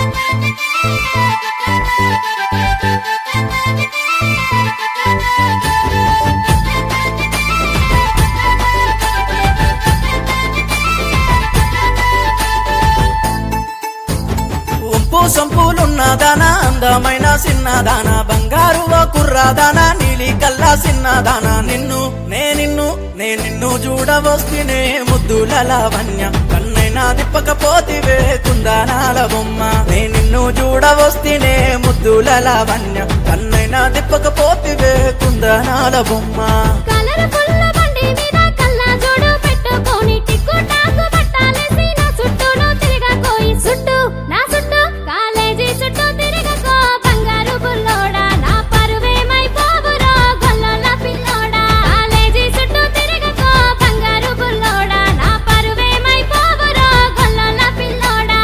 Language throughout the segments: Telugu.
ఉంపు సంపులున్నదానా అందమైన సిన్నదానా బంగారు ఓ కుర్రాదానా నీలి కల్లా సిన్నదానా నిన్ను నే నిన్ను నే నిన్ను చూడవస్తునే ముద్దుల లావణ్య కన్నైనా తిప్పకపోతివే కుందానాల బొమ్మ నే నిన్ను చూడవస్తునే ముద్దుల లావణ్య కన్నైనా తిప్పకపోతివే కుందానాల బొమ్మ కలర్ ఫుల్ బండి మీద కల్లా జోడు పెట్టుకొని టిక్కు టాకు పట్టాలేసి నా చుట్టూను తిరగకోయి చుట్టూ నా చుట్టూ కాలేజీ చుట్టూ తిరగకో బంగారు బుల్లోడా నా పరువేమైపోవురో గొల్లల పిల్లోడా కాలేజీ చుట్టూ తిరగకో బంగారు బుల్లోడా నా పరువేమైపోవురో గొల్లల పిల్లోడా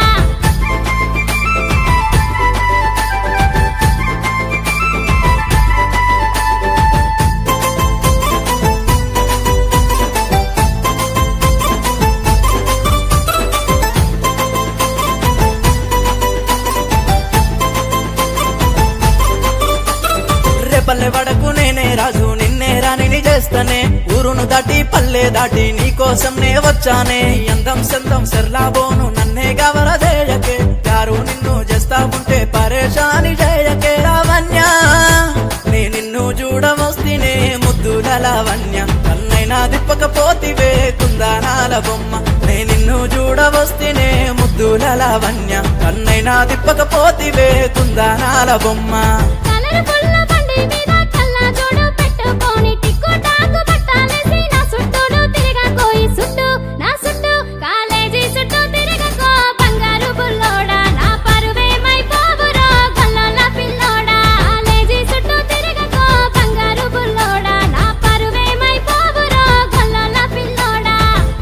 రేపల్లె వడకు నేనే రాజు నిన్నే రాణిని చేస్తానే ఊరును దాటి పల్లె దాటి నీ కోసం నే వచ్చానే ఈ అందం సందం సెర్లాబోను నన్నే గవర చేయకే గారు నిన్ను చేస్తా ఉంటే పరేషాని చేయకే లావణ్య నే నిన్ను చూడవస్తేనే ముద్దుల లావణ్య కన్నైనా దిప్పకపోతివే కుందానాల బొమ్మ నే నిన్ను చూడవస్తేనే ముద్దుల లావణ్య కన్నైనా దిప్పకపోతివే కుందానాల బొమ్మ కలర్ ఫుల్ బండి మీద కల్లా జోడు పెట్టుకొని టిక్కు టాకు పట్టాలేసి నా చుట్టూను తిరగకోయి చుట్టూ నా చుట్టూ కాలేజీ చుట్టూ తిరగకో బంగారు బుల్లోడా నా పరువేమైపోవురో గొల్లల పిల్లోడా కాలేజీ చుట్టూ తిరగకో బంగారు బుల్లోడా నా పరువేమైపోవురో గొల్లల పిల్లోడా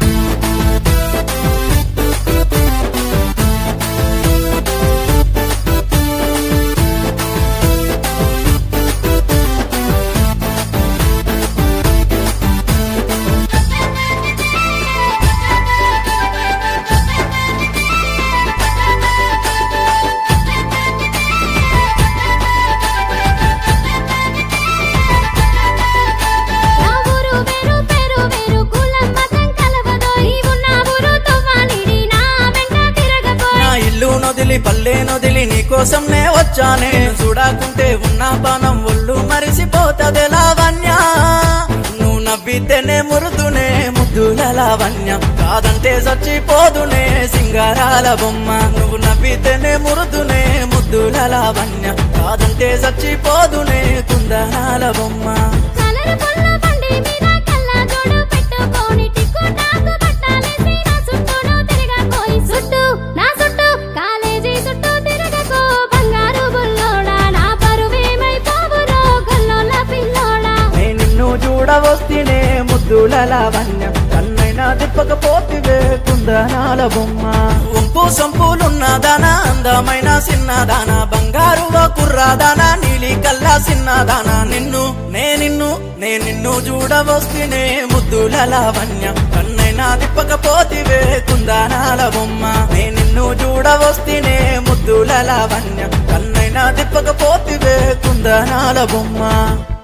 నా ఊరు వేరు పేరు వేరు కులం మతం కలవదో నీవున్న ఊరు తవ్వాలిడి నా వెంట తిరగకో నా ఇల్లు నొదిలి పల్లె నొదిలి నీ కోసం నే వచ్చానే చూడకుంటే ఉన్న పానం ఒళ్ళు మరిసిపోతది లావణ్య నువ్వు నవ్వితేనే మురుదునే ముద్దుల లావణ్య కాదంటే చచ్చిపోదునే సింగారాల బొమ్మ నువ్వు నవ్వితేనే మురుదునే ముద్దుల లావణ్య కాదంటే చచ్చిపోదునే కుందనాల బొమ్మ కలర్ ఫుల్ బండి మీద కల్లా జోడు పెట్టుకొని టిక్కు టాకు పట్టాలేసి నా చుట్టూను తిరగకోయి చుట్టూ నా చుట్టూ కాలేజీ చుట్టూ తిరగకో బంగారు బుల్లోడా నా పరువేమైపోవురో గొల్లోల పిల్లోడా నే నిన్ను చూడవస్తేనే ముద్దుల లావణ్య కన్నైనా తిప్పకపోతివే కుందనాల బొమ్మ ఉంపు సంపులున్నదానా అందమైన సిన్నదానా బంగారు ఓ కుర్రాదానా నీలి కల్లా సిన్నదానా నిన్ను నే నిన్ను నే నిన్ను చూడవస్తేనే ముద్దుల లావణ్య కన్నైనా తిప్పకపోతివే కుందనాల బొమ్మ నే నిన్ను చూడవస్తేనే ముద్దుల లావణ్య కన్నైనా తిప్పకపోతివే కుందనాల బొమ్మ